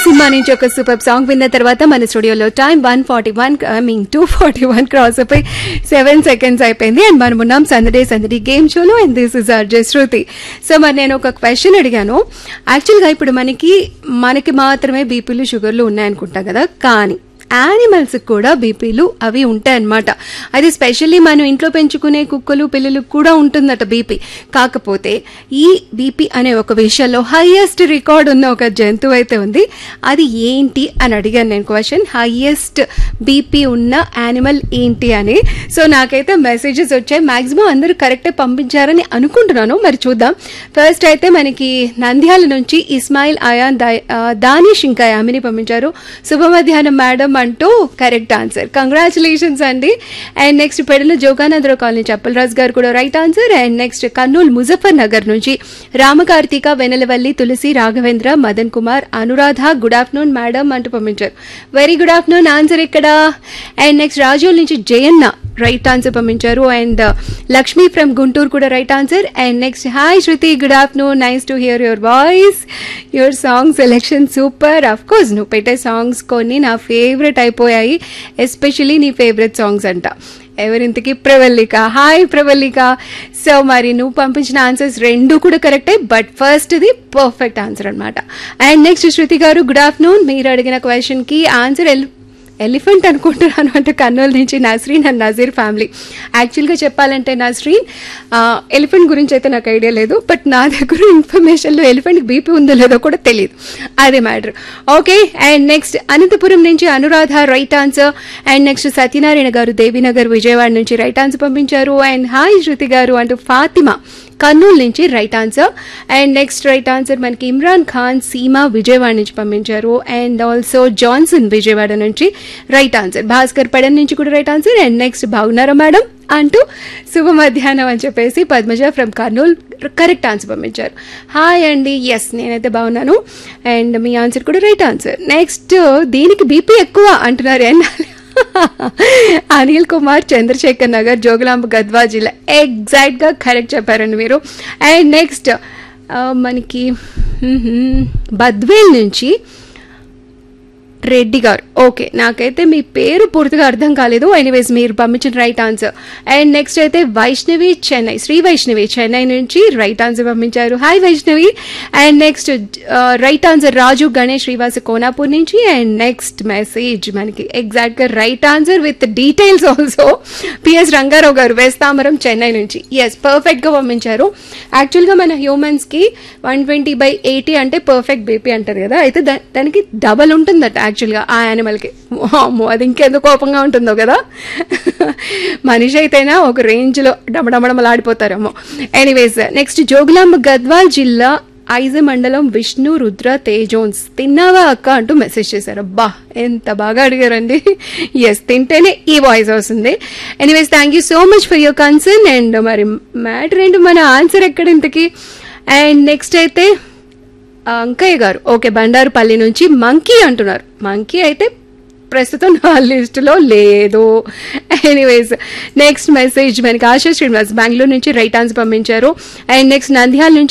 cinema నుంచి ఒక super song విన్న తర్వాత మన స్టూడియోలో time one forty one I mean two forty one cross అయిపోయి సెవెన్ సెకండ్స్ అయిపోయింది అండ్ మనం ఉన్నాం సందడే సందడి గేమ్ షోలో and this is R Shruti so మరి నేను ఒక క్వశ్చన్ అడిగాను యాక్చువల్గా ఇప్పుడు మనకి మనకి మాత్రమే బీపీలు షుగర్లు ఉన్నాయనుకుంటా కదా కానీ యానిమల్స్ కూడా బీపీలు అవి ఉంటాయన్నమాట అది స్పెషల్లీ మనం ఇంట్లో పెంచుకునే కుక్కలు పిల్లలకు కూడా ఉంటుందట బీపీ కాకపోతే ఈ బీపీ అనే ఒక విషయంలో హైయెస్ట్ రికార్డ్ ఉన్న ఒక జంతువు అయితే ఉంది అది ఏంటి అని అడిగాను నేను క్వశ్చన్ హైయెస్ట్ బీపీ ఉన్న యానిమల్ ఏంటి అని సో నాకైతే మెసేజెస్ వచ్చాయి మాక్సిమం అందరూ కరెక్టే పంపించారని అనుకుంటున్నాను మరి చూద్దాం ఫస్ట్ అయితే మనకి నంద్యాల నుంచి ఇస్మాయిల్ అయాన్ దా- ఆ, దానిష్ ఇంకా యామిని పంపించారు శుభ మధ్యాహ్నం మేడం అంటూ కరెక్ట్ ఆన్సర్ కంగ్రాచులేషన్స్ అండి అండ్ నెక్స్ట్ పెడల జోగానందరావు కాలనీ చప్పలరాజు గారు కూడా right answer and next Kurnool Muzaffar Nagar నుంచి Ramakarthika Venalavalli Tulasi Raghavendra Madan Kumar Anuradha good afternoon madam అంటూ పంపించారు వెరీ గుడ్ ఆఫ్టర్నూన్ ఆన్సర్ ఇక్కడ అండ్ నెక్స్ట్ రాజోల్ నుంచి జయన్న రైట్ ఆన్సర్ పంపించారు అండ్ లక్ష్మి ఫ్రమ్ గుంటూరు కూడా right answer and next hi Shruti good afternoon nice to hear your voice your song selection super of course నువ్వు పెట్టే songs కొన్ని నా ఫేవరెట్ అయిపోయాయి ఎస్పెషలీ నీ ఫేవరెట్ సాంగ్స్ అంట ఎవరింతకి ప్రవల్లిక హాయ్ ప్రవల్లిక సో మరి నువ్వు పంపించిన ఆన్సర్స్ రెండు కూడా కరెక్టే బట్ ఫస్ట్ ఇది పర్ఫెక్ట్ ఆన్సర్ అన్నమాట and next Shruti garu good afternoon మీరు అడిగిన క్వశ్చన్కి ఆన్సర్ ఎల్ ఎలిఫెంట్ అనుకుంటున్నాను అంటే కర్నూలు నుంచి నస్రీన్ అండ్ నజీర్ ఫ్యామిలీ యాక్చువల్గా చెప్పాలంటే నస్రీన్ ఎలిఫెంట్ గురించి అయితే నాకు ఐడియా లేదు బట్ నా దగ్గర ఇన్ఫర్మేషన్లో ఎలిఫెంట్ బీపీ ఉందో లేదో కూడా తెలియదు అదే matter okay and next Anantapur నుంచి Anuradha right answer and next Satyanarayana garu Devinagar Vijayawada నుంచి రైట్ ఆన్సర్ పంపించారు అండ్ హాయ్ శృతి గారు అంటూ ఫాతిమా కర్నూలు నుంచి right answer and next right answer మనకి ఇమ్రాన్ ఖాన్ సీమా విజయవాడ నుంచి పంపించారు అండ్ ఆల్సో జాన్సన్ విజయవాడ నుంచి రైట్ ఆన్సర్ భాస్కర్ పడన్ నుంచి కూడా రైట్ ఆన్సర్ అండ్ నెక్స్ట్ బాగున్నారా మేడం అంటూ శుభ మధ్యాహ్నం అని చెప్పేసి Padmaja from Kurnool correct answer పంపించారు హాయ్ అండి ఎస్ నేనైతే బాగున్నాను అండ్ మీ ఆన్సర్ కూడా రైట్ ఆన్సర్ నెక్స్ట్ దీనికి బీపీ ఎక్కువ అంటున్నారు ఎన్నాళ్ళు అనిల్ కుమార్ చంద్రశేఖర్ నగర్ జోగులాంబ గద్వా జిల్లా ఎగ్జాక్ట్ గా కరెక్ట్ చెప్పారండి మీరు అండ్ నెక్స్ట్ మనకి మ్మ్హ్మ్, బద్వేల్ నుంచి రెడ్డి గారు ఓకే నాకైతే మీ పేరు పూర్తిగా అర్థం కాలేదు ఎనీవేస్ మీరు పంపించిన రైట్ ఆన్సర్ అండ్ నెక్స్ట్ అయితే వైష్ణవి చెన్నై శ్రీ వైష్ణవి చెన్నై నుంచి రైట్ ఆన్సర్ పంపించారు hi Vaishnavi and next right answer Raju Ganesh Srivasa Konapur నుంచి అండ్ నెక్స్ట్ మెసేజ్ మనకి ఎగ్జాక్ట్ గా right answer with details also P S Ranga Rao garu వేస్తామరం చెన్నై నుంచి ఎస్ పర్ఫెక్ట్ గా పంపించారు యాక్చువల్ గా మన హ్యూమన్స్ కి వన్ ట్వంటీ బై ఎయిటీ అంటే పర్ఫెక్ట్ బీపీ అంటారు కదా అయితే దా- దానికి డబల్ ఉంటుందట యాక్చువల్ గా ఆ యానిమల్ కి అమ్మో అది ఇంకెంత కోపంగా ఉంటుందో కదా మనిషి అయితేనా ఒక రేంజ్ లో డమడమడమలాడిపోతారేమో ఎనీవేస్ నెక్స్ట్ జోగులాంబ గద్వాల్ జిల్లా ఐజ మండలం విష్ణు రుద్ర తేజోన్స్ తిన్నావా అక్క అంటూ మెసేజ్ చేశారు అబ్బా ఎంత బాగా అడిగారండి ఎస్ తింటేనే ఈ వాయిస్ వస్తుంది anyways thank you so much for your concern and మరి మ్యాటర్ ఏంటి మన ఆన్సర్ ఎక్కడ ఇంతకి అండ్ నెక్స్ట్ అయితే ఆ, అంకయ్య గారు ఓకే బండారుపల్లి నుంచి మంకీ అంటున్నారు మంకీ అయితే ప్రస్తుతం నా లిస్టులో లేదు ఎనీవేస్ నెక్స్ట్ మెసేజ్ మనకి ఆశా శ్రీనివాస్ బెంగళూరు నుంచి రైట్ ఆన్సర్ పంపించారు అండ్ నెక్స్ట్ నంద్యాల నుంచి